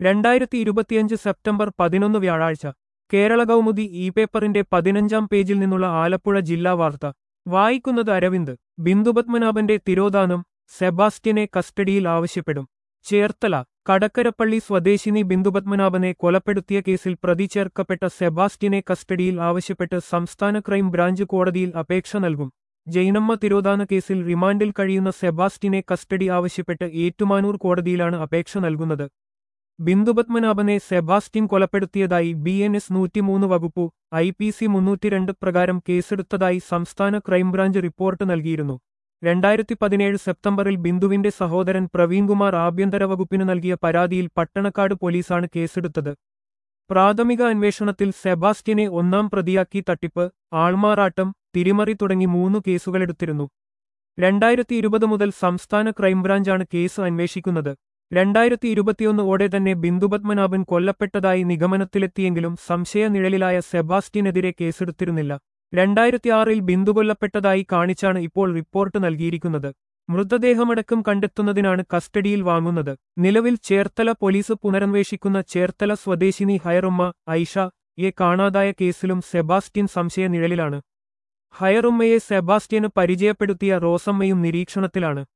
രണ്ടായിരത്തി ഇരുപത്തിയഞ്ച് സെപ്റ്റംബർ പതിനൊന്ന് വ്യാഴാഴ്ച കേരള കൗമുദി ഇ പേപ്പറിന്റെ പതിനഞ്ചാം പേജിൽ നിന്നുള്ള ആലപ്പുഴ ജില്ലാ വാർത്ത വായിക്കുന്നത് അരവിന്ദ് ബിന്ദുപത്മനാഭന്റെ തിരോധാനം സെബാസ്റ്റ്യനെ കസ്റ്റഡിയിൽ ആവശ്യപ്പെടും ചേർത്തല കടക്കരപ്പള്ളി സ്വദേശിനി ബിന്ദുപത്മനാഭനെ കൊലപ്പെടുത്തിയ കേസിൽ പ്രതി ചേർക്കപ്പെട്ട സെബാസ്റ്റ്യനെ കസ്റ്റഡിയിൽ ആവശ്യപ്പെട്ട് സംസ്ഥാന ക്രൈം ബ്രാഞ്ച് കോടതിയിൽ അപേക്ഷ നൽകും ജൈനമ്മ തിരോധാന കേസിൽ റിമാൻഡിൽ കഴിയുന്ന സെബാസ്റ്റ്യനെ കസ്റ്റഡി ആവശ്യപ്പെട്ട് ഏറ്റുമാനൂർ കോടതിയിലാണ് അപേക്ഷ നൽകുന്നത് ബിന്ദുപത്മനാഭനെ സെബാസ്റ്റ്യൻ കൊലപ്പെടുത്തിയതായി ബി എൻ എസ് നൂറ്റിമൂന്ന് വകുപ്പു ഐ പി സി മുന്നൂറ്റിരണ്ട് പ്രകാരം കേസെടുത്തതായി സംസ്ഥാന ക്രൈംബ്രാഞ്ച് റിപ്പോർട്ട് നൽകിയിരുന്നു രണ്ടായിരത്തി പതിനേഴ് സെപ്റ്റംബറിൽ ബിന്ദുവിന്റെ സഹോദരൻ പ്രവീൺകുമാർ ആഭ്യന്തര വകുപ്പിന് നൽകിയ പരാതിയിൽ പട്ടണക്കാട് പോലീസാണ് കേസെടുത്തത് പ്രാഥമിക അന്വേഷണത്തിൽ സെബാസ്റ്റ്യനെ ഒന്നാം പ്രതിയാക്കി തട്ടിപ്പ് ആൾമാറാട്ടം തിരിമറി തുടങ്ങി മൂന്ന് കേസുകളെടുത്തിരുന്നു രണ്ടായിരത്തി ഇരുപത് മുതൽ സംസ്ഥാന ക്രൈംബ്രാഞ്ചാണ് കേസ് അന്വേഷിക്കുന്നത് രണ്ടായിരത്തി ഇരുപത്തിയൊന്ന് ഓടെ തന്നെ ബിന്ദുപത്മനാഭൻ കൊല്ലപ്പെട്ടതായി നിഗമനത്തിലെത്തിയെങ്കിലും സംശയനിഴലിലായ സെബാസ്റ്റ്യനെതിരെ കേസെടുത്തിരുന്നില്ല രണ്ടായിരത്തിയാറിൽ ബിന്ദു കൊല്ലപ്പെട്ടതായി കാണിച്ചാണ് ഇപ്പോൾ റിപ്പോർട്ട് നൽകിയിരിക്കുന്നത് മൃതദേഹമടക്കം കണ്ടെത്തുന്നതിനാണ് കസ്റ്റഡിയിൽ വാങ്ങുന്നത് നിലവിൽ ചേർത്തല പോലീസ് പുനരന്വേഷിക്കുന്ന ചേർത്തല സ്വദേശിനി ഹയറുമ്മ ഐഷ യെ കാണാതായ കേസിലും സെബാസ്റ്റ്യൻ സംശയനിഴലിലാണ് ഹയറുമ്മയെ സെബാസ്റ്റ്യന് പരിചയപ്പെടുത്തിയ റോസമ്മയും നിരീക്ഷണത്തിലാണ്